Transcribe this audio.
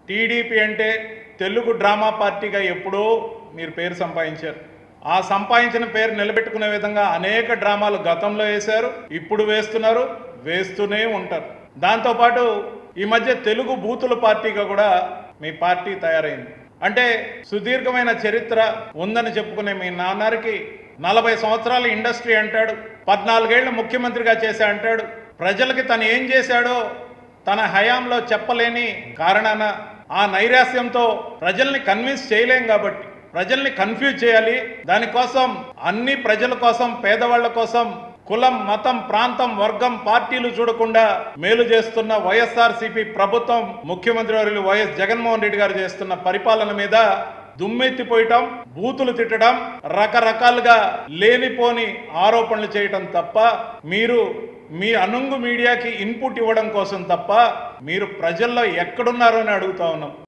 TDP అంటే Telugu drama పార్టీగా ఎప్పుడో మీరు పేరు సంపాదించారు ఆ సంపాదించిన పేరు నిలబెట్టుకునే విధంగా అనేక డ్రామాలు గతంలో వేశారు ఇప్పుడు వేస్తున్నారు వేస్తూనే ఉంటారు దాంతోపాటు ఈ మధ్య తెలుగు బూతుల పార్టీగా కూడా మీ పార్టీ తయారైంది అంటే సుదీర్ఘమైన చరిత్ర ఉందని చెప్పుకునే మీ నాన్నకి నలభై సంవత్సరాల ఇండస్ట్రీ అంటాడు పద్నాలుగేళ్లు ముఖ్యమంత్రిగా చేశా అంటాడు ప్రజలకి తను ఏం చేశాడో తన హయాంలో చెప్పలేని కారణాన ఆ నైరాస్యంతో ప్రజల్ని కన్విన్స్ చేయలేం కాబట్టి ప్రజల్ని కన్ఫ్యూజ్ చేయాలి దానికోసం అన్ని ప్రజల కోసం పేదవాళ్ల కోసం కులం మతం ప్రాంతం వర్గం పార్టీలు చూడకుండా మేలు చేస్తున్న వైఎస్ఆర్ ప్రభుత్వం ముఖ్యమంత్రి వర్యులు వైఎస్ జగన్మోహన్ రెడ్డి గారు చేస్తున్న పరిపాలన మీద దుమ్మెత్తిపోయటం బూతులు తిట్టడం రకరకాలుగా లేనిపోని ఆరోపణలు చేయటం తప్ప మీరు మీ అనుంగు మీడియాకి ఇన్పుట్ ఇవ్వడం కోసం తప్ప మీరు ప్రజల్లో ఎక్కడున్నారో అని అడుగుతా ఉన్నాం